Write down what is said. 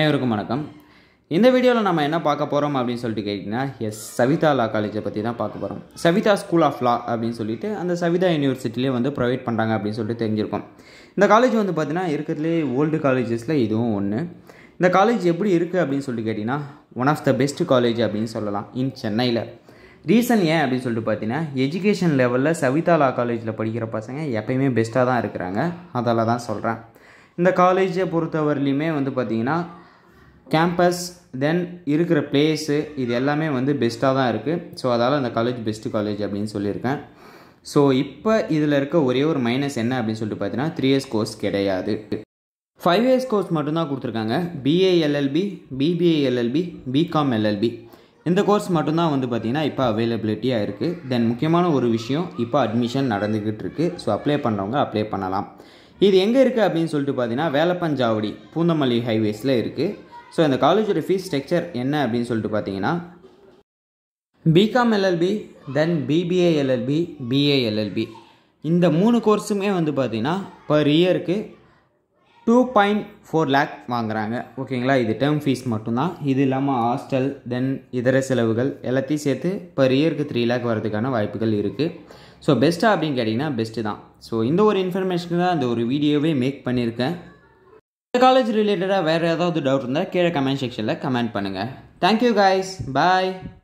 அனைவருக்கும் வணக்கம் இந்த வீடியோவில் நம்ம என்ன பார்க்க போகிறோம் அப்படின்னு சொல்லிட்டு கேட்டிங்கன்னா எஸ் சவிதா லா காலேஜை பற்றி தான் பார்க்க போகிறோம் சவிதா ஸ்கூல் ஆஃப் லா அப்படின்னு சொல்லிட்டு அந்த சவிதா யூனிவர்சிட்டிலே வந்து ப்ரொவைட் பண்ணுறாங்க அப்படின்னு சொல்லிட்டு தெரிஞ்சிருக்கோம் இந்த காலேஜ் வந்து பார்த்தீங்கன்னா இருக்கிறதுலே ஓல்டு காலேஜஸில் இதுவும் ஒன்று இந்த காலேஜ் எப்படி இருக்குது அப்படின்னு சொல்லிட்டு கேட்டிங்கன்னா one of the best college அப்படின்னு சொல்லலாம் இன் சென்னையில் ரீசன் ஏன் அப்படின்னு சொல்லிட்டு பார்த்தீங்கன்னா எஜுகேஷன் லெவலில் சவிதா லா காலேஜில் படிக்கிற பசங்க எப்பயுமே பெஸ்ட்டாக தான் இருக்கிறாங்க அதால் தான் சொல்கிறேன் இந்த காலேஜை பொறுத்தவரையிலுமே வந்து பார்த்திங்கன்னா கேம்பஸ் தென் இருக்கிற பிளேஸு இது எல்லாமே வந்து பெஸ்ட்டாக தான் இருக்குது ஸோ அதால் அந்த காலேஜ் பெஸ்ட்டு காலேஜ் அப்படின்னு சொல்லியிருக்கேன் ஸோ இப்போ இதில் இருக்க ஒரே ஒரு மைனஸ் என்ன அப்படின்னு சொல்லிட்டு பார்த்தீங்கன்னா த்ரீ இயர்ஸ் கோர்ஸ் கிடையாது ஃபைவ் இயர்ஸ் கோர்ஸ் மட்டும்தான் கொடுத்துருக்காங்க BA LLB BBA LLB BCom LLB இந்த கோர்ஸ் மட்டும்தான் வந்து பார்த்திங்கன்னா இப்போ அவைலபிலிட்டியாக இருக்குது தென் முக்கியமான ஒரு விஷயம் இப்போ அட்மிஷன் நடந்துக்கிட்டு இருக்குது ஸோ அப்ளை பண்ணுறவங்க அப்ளை பண்ணலாம் இது எங்கே இருக்குது அப்படின்னு சொல்லிட்டு பார்த்தீங்கன்னா வேலப்பஞ்சாவடி பூந்தமல்லி ஹைவேஸில் இருக்குது ஸோ இந்த காலேஜோட ஃபீஸ் ஸ்ட்ரக்சர் என்ன அப்படின்னு சொல்லிட்டு பார்த்தீங்கன்னா BCom LLB then BBA LLB BA LLB இந்த மூணு கோர்ஸுமே வந்து பார்த்தீங்கன்னா பர் இயருக்கு டூ பாயிண்ட் ஃபோர் லேக் வாங்குறாங்க ஓகேங்களா இது டேர்ம் ஃபீஸ் மட்டும்தான் இது இல்லாமல் ஹாஸ்டல் தென் இதர செலவுகள் எல்லாத்தையும் சேர்த்து பர் இயருக்கு த்ரீ லேக் வரதுக்கான வாய்ப்புகள் இருக்குது ஸோ பெஸ்ட்டாக அப்படின்னு கேட்டிங்கன்னா பெஸ்ட்டு தான் ஸோ இந்த ஒரு இன்ஃபர்மேஷன் தான் அந்த ஒரு வீடியோவே மேக் பண்ணியிருக்கேன் இந்த காலேஜ் ரிலேட்டடாக வேறு ஏதாவது டவுட் இருந்தால் கீழே கமெண்ட் செக்ஷனில் கமெண்ட் பண்ணுங்கள் தேங்க்யூ காய்ஸ் பாய்